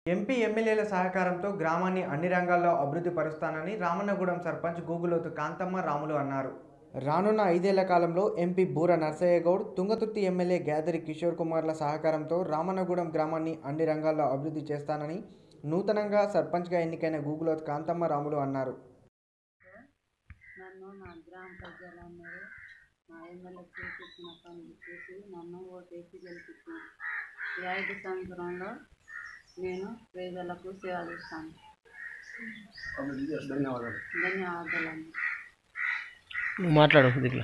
MP ఎమ్మెల్యేల సహకారంతో గ్రామాన్ని అన్ని రంగాల్లో అభివృద్ధి పరుస్తానని రామన్నగూడెం సర్పంచ్ గూగులోతు కాంతమ్మ రాములు అన్నారు రానున్న ఐదేళ్ల కాలంలో ఎంపీ బూర నర్సయ్య గౌడ్ తుంగతుర్తి ఎమ్మెల్యే గ్యాదరి కిషోర్ కుమార్ల సహకారంతో రామన్నగూడెం గ్రామాన్ని అన్ని రంగాల్లో అభివృద్ధి చేస్తానని నూతనంగా సర్పంచ్గా ఎన్నికైన గూగులోతు కాంతమ్మ రాములు అన్నారు నన్ను నా గ్రామ ప్రజలందరూ నా ఎమ్మెల్యే చేసిన పనులు చూసి నన్ను ఓటేసి గెలిపించిన ఈ ఐదు సంవత్సరంలో నేను పేదలకు సేవ చేస్తాను ధన్యవాదాలు ధన్యవాదాలండి నువ్వు మాట్లాడు దీంట్లో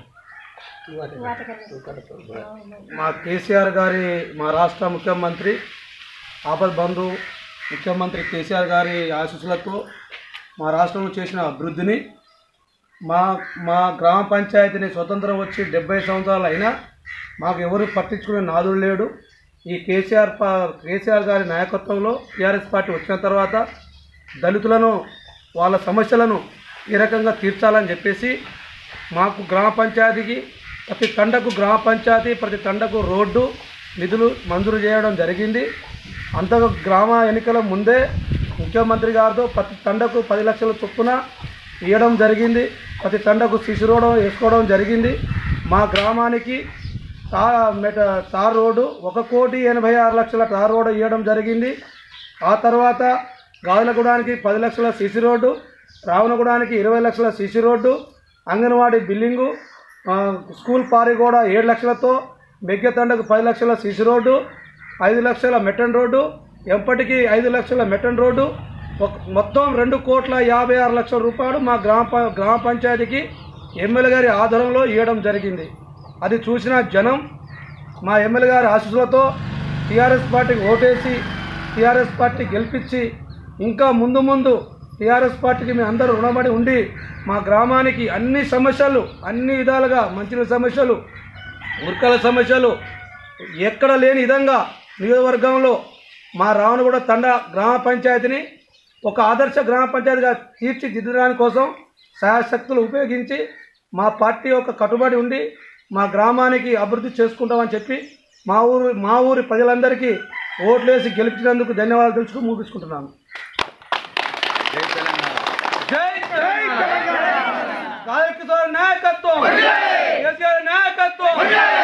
మా కేసీఆర్ గారి మా రాష్ట్ర ముఖ్యమంత్రి ఆపద్ బంధు ముఖ్యమంత్రి కేసీఆర్ గారి ఆశీస్సులతో మా రాష్ట్రంలో చేసిన అభివృద్ధిని మా మా గ్రామ పంచాయతీని స్వతంత్రం వచ్చి డెబ్బై సంవత్సరాలు అయినా మాకు ఎవరు పట్టించుకునే నాదుడు లేడు ఈ కేసీఆర్ పా కేసీఆర్ గారి నాయకత్వంలో టీఆర్ఎస్ పార్టీ వచ్చిన తర్వాత దళితులను వాళ్ళ సమస్యలను ఈ రకంగా తీర్చాలని చెప్పేసి మాకు గ్రామ పంచాయతీకి ప్రతి తండకు గ్రామ పంచాయతీ ప్రతి తండకు రోడ్డు నిధులు మంజూరు చేయడం జరిగింది అంత గ్రామ ఎన్నికల ముందే ముఖ్యమంత్రి గారితో ప్రతి తండకు పది లక్షల చొప్పున ఇవ్వడం జరిగింది ప్రతి తండకు శిశు రోడ్డు వేసుకోవడం జరిగింది మా గ్రామానికి తా మెట తార్ రోడ్డు ఒక కోటి ఎనభై ఆరు లక్షల తార్ రోడ్డు ఇవ్వడం జరిగింది ఆ తర్వాత గాజులగూడానికి పది లక్షల సిసి రోడ్డు రావణగూడానికి ఇరవై లక్షల సిసి రోడ్డు అంగన్వాడీ బిల్డింగు ఆ, స్కూల్ పారి కూడా ఏడు లక్షలతో మెగ్గెతండకు పది లక్షల సిసి రోడ్డు ఐదు లక్షల మెటన్ రోడ్డు ఎంపటికి ఐదు లక్షల మెటన్ రోడ్డు ఒక మొత్తం రెండు కోట్ల యాభై ఆరు లక్షల రూపాయలు మా గ్రామ ప- గ్రామ పంచాయతీకి ఎమ్మెల్యే గారి ఆధ్వర్యంలో ఇవ్వడం జరిగింది అది చూసిన జనం మా ఎమ్మెల్యే గారి ఆశీస్సులతో టీఆర్ఎస్ పార్టీకి ఓటేసి టీఆర్ఎస్ పార్టీ గెలిపించి ఇంకా ముందు ముందు టీఆర్ఎస్ పార్టీకి మేము అందరూ రుణపడి ఉండి మా గ్రామానికి అన్ని సమస్యలు అన్ని విధాలుగా మంచి సమస్యలు ఉరకల సమస్యలు ఎక్కడ లేని విధంగా నియోజకవర్గంలో మా రావణగూడ తండ గ్రామ పంచాయతీని ఒక ఆదర్శ గ్రామ పంచాయతీగా తీర్చిదిద్దడానికి కోసం సహాయశక్తులు ఉపయోగించి మా పార్టీ యొక్క కట్టుబడి ఉండి మా గ్రామానికి అభివృద్ధి చేసుకుంటామని చెప్పి మా ఊరు మా ఊరి ప్రజలందరికీ ఓట్లేసి గెలిపించినందుకు ధన్యవాదాలు తెలుసుకుని ముగించుకుంటున్నాను జై తెలంగాణ! గాయకుడి నాయకత్వం కేసీఆర్ నాయకత్వం